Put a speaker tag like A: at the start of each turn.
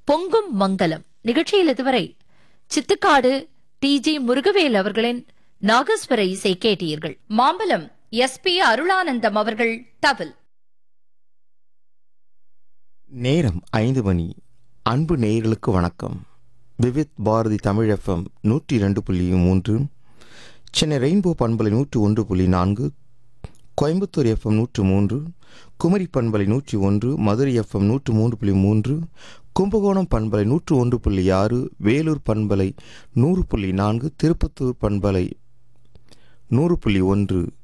A: பொங்கும் மங்கலம் நிகழ்ச்சியில் இதுவரை சித்துக்காடு டி ஜி முருகவேல் அவர்களின் நாகஸ்வர இசை கேட்டீர்கள் மாம்பலம் எஸ் பி அருளானந்தம் அவர்கள் தவில்
B: நேரம் ஐந்து மணி அன்பு நேயர்களுக்கு வணக்கம் விவித் பாரதி தமிழ் எஃப்எம் நூற்றி ரெண்டு புள்ளி மூன்று சென்னை ரெயின்போ பண்பலை நூற்று ஒன்று புள்ளி நான்கு கோயம்புத்தூர் எஃப்எம் நூற்று மூன்று குமரி பண்பலை நூற்றி ஒன்று மதுரை எஃப்எம் நூற்று மூன்று புள்ளி மூன்று கும்பகோணம் பண்பலை நூற்று ஒன்று புள்ளி ஆறு வேலூர் பண்பலை நூறு புள்ளி நான்கு திருப்பத்தூர் பண்பலை நூறு புள்ளி ஒன்று